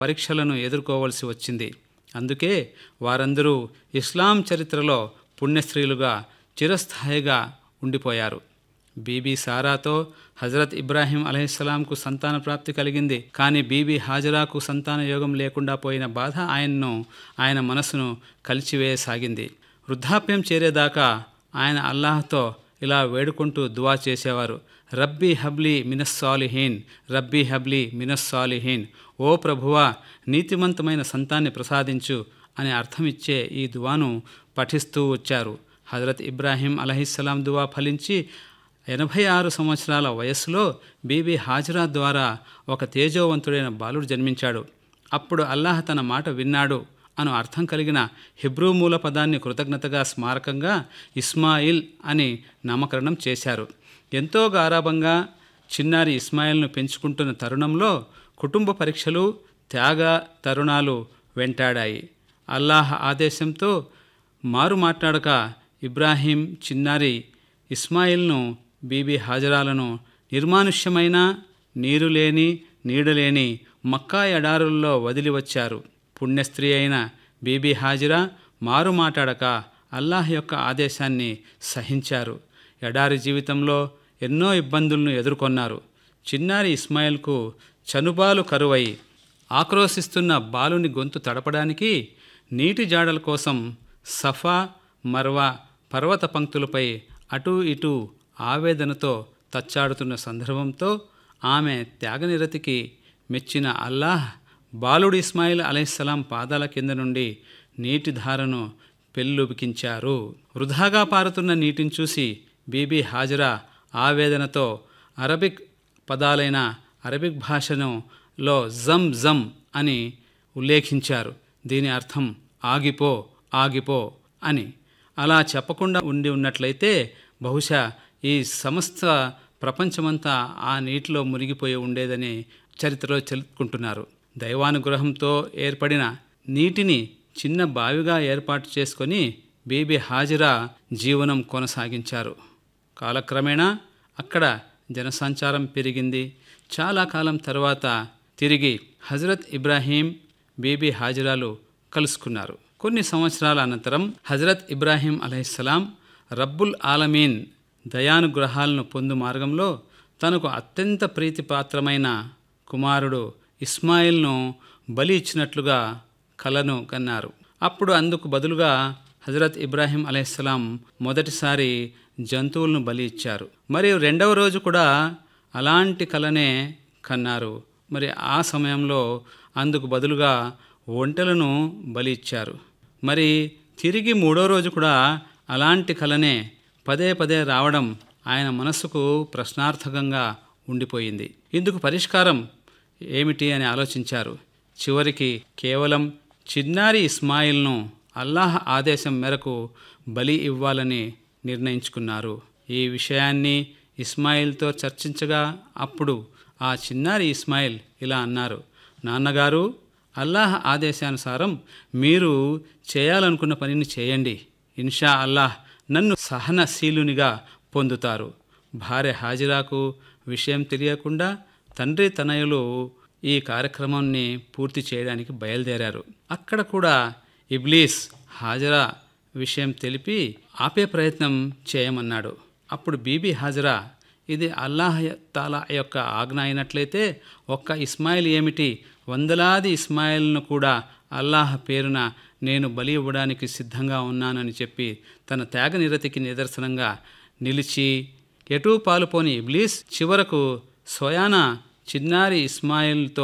పరీక్షలను ఎదుర్కోవలసి వచ్చింది అందుకే వారందరూ ఇస్లాం చరిత్రలో పుణ్యస్త్రీలుగా చిరస్థాయిగా ఉండిపోయారు బీబీ సారాతో హజరత్ ఇబ్రాహీం అలహిస్సలాంకు సంతాన ప్రాప్తి కలిగింది కానీ బీబీ హాజరాకు సంతాన యోగం లేకుండా పోయిన బాధ ఆయన్ను ఆయన మనసును కలిచివేయసాగింది వృద్ధాప్యం చేరేదాకా ఆయన అల్లాహ్తో ఇలా వేడుకుంటూ దువా చేసేవారు రబ్బీ హబ్లీ మినస్సాలిహీన్ రబ్బీ హబ్లీ మినస్సాలిహీన్ ఓ ప్రభువా నీతిమంతమైన సంతాన్ని ప్రసాదించు అని అర్థమిచ్చే ఈ దువాను పఠిస్తూ వచ్చారు హజరత్ ఇబ్రాహీం అలహిస్సలాం దువా ఫలించి ఎనభై ఆరు సంవత్సరాల వయస్సులో బీబీ హాజరా ద్వారా ఒక తేజోవంతుడైన బాలుడు జన్మించాడు అప్పుడు అల్లాహ్ తన మాట విన్నాడు అను అర్థం కలిగిన హిబ్రూ మూల పదాన్ని కృతజ్ఞతగా స్మారకంగా ఇస్మాయిల్ అని నామకరణం చేశారు ఎంతో గారాభంగా చిన్నారి ఇస్మాయిల్ను పెంచుకుంటున్న తరుణంలో కుటుంబ పరీక్షలు త్యాగ తరుణాలు వెంటాడాయి అల్లాహ్ ఆదేశంతో మారు మాట్లాడక ఇబ్రాహీం చిన్నారి ఇస్మాయిల్ను బీబీ హాజరాలను నిర్మానుష్యమైన నీరు లేని నీడలేని మక్కా ఎడారుల్లో వదిలి వచ్చారు పుణ్యస్త్రీ అయిన బీబీ హాజిరా మారు మాట్లాడక అల్లాహ్ యొక్క ఆదేశాన్ని సహించారు ఎడారి జీవితంలో ఎన్నో ఇబ్బందులను ఎదుర్కొన్నారు చిన్నారి ఇస్మాయిల్కు చనుబాలు కరువై ఆక్రోశిస్తున్న బాలుని గొంతు తడపడానికి నీటి జాడల కోసం సఫా మర్వా పర్వత పంక్తులపై అటూ ఇటూ ఆవేదనతో తచ్చాడుతున్న సందర్భంతో ఆమె త్యాగనిరతికి మెచ్చిన అల్లాహ్ బాలుడు ఇస్మాయిల్ అలైహిస్సలాం పాదాల కింద నుండి నీటి ధారను పెళ్ళుబికించారు వృధాగా పారుతున్న నీటిని చూసి బీబీ హాజరా ఆవేదనతో అరబిక్ పదాలైన అరబిక్ భాషను లో జమ్ జమ్ అని ఉల్లేఖించారు దీని అర్థం ఆగిపో ఆగిపో అని అలా చెప్పకుండా ఉండి ఉన్నట్లయితే బహుశా ఈ సమస్త ప్రపంచమంతా ఆ నీటిలో మునిగిపోయి ఉండేదని చరిత్రలో తెలుపుకుంటున్నారు దైవానుగ్రహంతో ఏర్పడిన నీటిని చిన్న బావిగా ఏర్పాటు చేసుకొని బీబీ హాజిరా జీవనం కొనసాగించారు కాలక్రమేణా అక్కడ జనసంచారం పెరిగింది చాలా కాలం తర్వాత తిరిగి హజరత్ ఇబ్రాహీం బీబీ హాజిరాలు కలుసుకున్నారు కొన్ని సంవత్సరాల అనంతరం హజరత్ ఇబ్రాహీం అలహిస్సలాం రబ్బుల్ ఆలమీన్ దయానుగ్రహాలను పొందు మార్గంలో తనకు అత్యంత ప్రీతిపాత్రమైన కుమారుడు ఇస్మాయిల్ను బలి ఇచ్చినట్లుగా కలను కన్నారు అప్పుడు అందుకు బదులుగా హజరత్ ఇబ్రాహీం అలైహిస్సలాం మొదటిసారి జంతువులను బలి ఇచ్చారు మరియు రెండవ రోజు కూడా అలాంటి కలనే కన్నారు మరి ఆ సమయంలో అందుకు బదులుగా ఒంటెలను బలి ఇచ్చారు మరి తిరిగి మూడో రోజు కూడా అలాంటి కలనే పదే పదే రావడం ఆయన మనస్సుకు ప్రశ్నార్థకంగా ఉండిపోయింది ఇందుకు పరిష్కారం ఏమిటి అని ఆలోచించారు చివరికి కేవలం చిన్నారి ఇస్మాయిల్ను అల్లాహ్ ఆదేశం మేరకు బలి ఇవ్వాలని నిర్ణయించుకున్నారు ఈ విషయాన్ని ఇస్మాయిల్తో చర్చించగా అప్పుడు ఆ చిన్నారి ఇస్మాయిల్ ఇలా అన్నారు నాన్నగారు అల్లాహ్ ఆదేశానుసారం మీరు చేయాలనుకున్న పనిని చేయండి ఇన్షా అల్లాహ్ నన్ను సహనశీలునిగా పొందుతారు భార్య హాజిరాకు విషయం తెలియకుండా తండ్రి తనయులు ఈ కార్యక్రమాన్ని పూర్తి చేయడానికి బయలుదేరారు అక్కడ కూడా ఇబ్లీస్ హాజరా విషయం తెలిపి ఆపే ప్రయత్నం చేయమన్నాడు అప్పుడు బీబీ హాజరా ఇది అల్లాహ్ తాలా యొక్క ఆజ్ఞ అయినట్లయితే ఒక్క ఇస్మాయిల్ ఏమిటి వందలాది ఇస్మాయిల్ను కూడా అల్లాహ్ పేరున నేను బలి ఇవ్వడానికి సిద్ధంగా ఉన్నానని చెప్పి తన త్యాగ నిరతికి నిదర్శనంగా నిలిచి ఎటూ పాలుపోని ఇబ్లీస్ చివరకు స్వయాన చిన్నారి ఇస్మాయిల్తో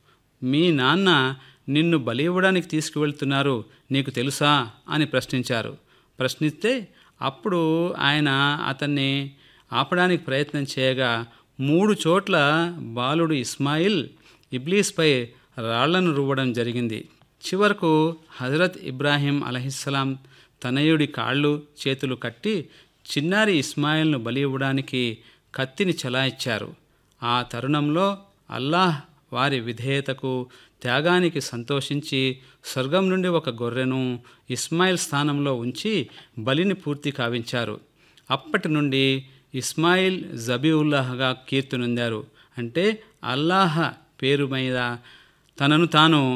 మీ నాన్న నిన్ను బలి ఇవ్వడానికి తీసుకువెళ్తున్నారు నీకు తెలుసా అని ప్రశ్నించారు ప్రశ్నిస్తే అప్పుడు ఆయన అతన్ని ఆపడానికి ప్రయత్నం చేయగా మూడు చోట్ల బాలుడు ఇస్మాయిల్ ఇబ్లీస్పై రాళ్లను రువ్వడం జరిగింది చివరకు హజరత్ ఇబ్రాహీం అలహిస్సలాం తనయుడి కాళ్ళు చేతులు కట్టి చిన్నారి ఇస్మాయిల్ను బలి ఇవ్వడానికి కత్తిని చలాయిచ్చారు ఆ తరుణంలో అల్లాహ్ వారి విధేయతకు త్యాగానికి సంతోషించి స్వర్గం నుండి ఒక గొర్రెను ఇస్మాయిల్ స్థానంలో ఉంచి బలిని పూర్తి కావించారు అప్పటి నుండి ఇస్మాయిల్ జబీవుల్లాహగా కీర్తినొందారు అంటే అల్లాహ పేరు మీద తనను తాను